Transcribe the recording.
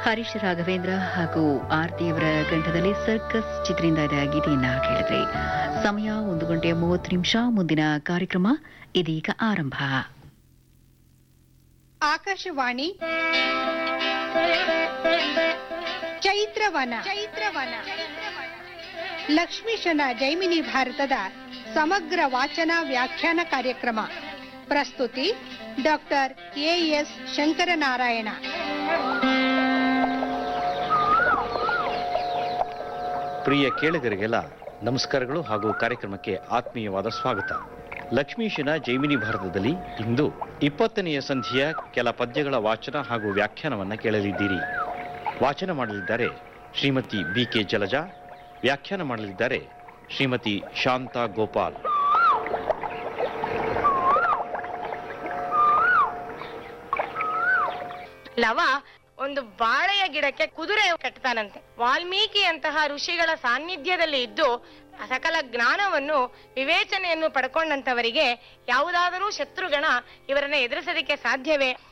ಹರೀಶ್ ರಾಘವೇಂದ್ರ ಹಾಗೂ ಆರ್ತಿಯವರ ಕಂಠದಲ್ಲಿ ಸರ್ಕಸ್ ಚಿತ್ರದಿಂದ ಇದೆ ಗೀತೆಯನ್ನ ಕೇಳಿದ್ರಿ ಸಮಯ ಒಂದು ಗಂಟೆ ಮೂವತ್ತು ನಿಮಿಷ ಮುಂದಿನ ಕಾರ್ಯಕ್ರಮ ಇದೀಗ ಆರಂಭ ಆಕಾಶವಾಣಿ ಚೈತ್ರವನ ಚೈತ್ರವನ ಲಕ್ಷ್ಮೀಶನ ಜೈಮಿನಿ ಭಾರತದ ಸಮಗ್ರ ವಾಚನ ವ್ಯಾಖ್ಯಾನ ಕಾರ್ಯಕ್ರಮ ಪ್ರಸ್ತುತಿ ಡಾಕ್ಟರ್ ಎಎಸ್ ಶಂಕರನಾರಾಯಣ ಪ್ರಿಯ ಕೇಳಿಗರಿಗೆಲ್ಲ ನಮಸ್ಕಾರಗಳು ಹಾಗೂ ಕಾರ್ಯಕ್ರಮಕ್ಕೆ ಆತ್ಮೀಯವಾದ ಸ್ವಾಗತ ಲಕ್ಷ್ಮೀಶನ ಜೈಮಿನಿ ಭಾರತದಲ್ಲಿ ಇಂದು ಇಪ್ಪತ್ತನೆಯ ಸಂಧಿಯ ಕೆಲ ಪದ್ಯಗಳ ವಾಚನ ಹಾಗೂ ವ್ಯಾಖ್ಯಾನವನ್ನ ಕೇಳಲಿದ್ದೀರಿ ವಾಚನ ಮಾಡಲಿದ್ದಾರೆ ಶ್ರೀಮತಿ ಬಿ ಕೆ ಜಲಜಾ ವ್ಯಾಖ್ಯಾನ ಮಾಡಲಿದ್ದಾರೆ ಶ್ರೀಮತಿ ಶಾಂತಾ ಗೋಪಾಲ್ ಲವ ಒಂದು ಬಾಳೆಯ ಗಿಡಕ್ಕೆ ಕುದುರೆ ಕಟ್ತಾನಂತೆ ವಾಲ್ಮೀಕಿಯಂತಹ ಋಷಿಗಳ ಸಾನ್ನಿಧ್ಯದಲ್ಲಿ ಇದ್ದು ಸಕಲ ಜ್ಞಾನವನ್ನು ವಿವೇಚನೆಯನ್ನು ಪಡ್ಕೊಂಡಂತವರಿಗೆ ಯಾವುದಾದರೂ ಶತ್ರುಗಣ ಇವರನ್ನ ಎದುರಿಸೋದಕ್ಕೆ ಸಾಧ್ಯವೇ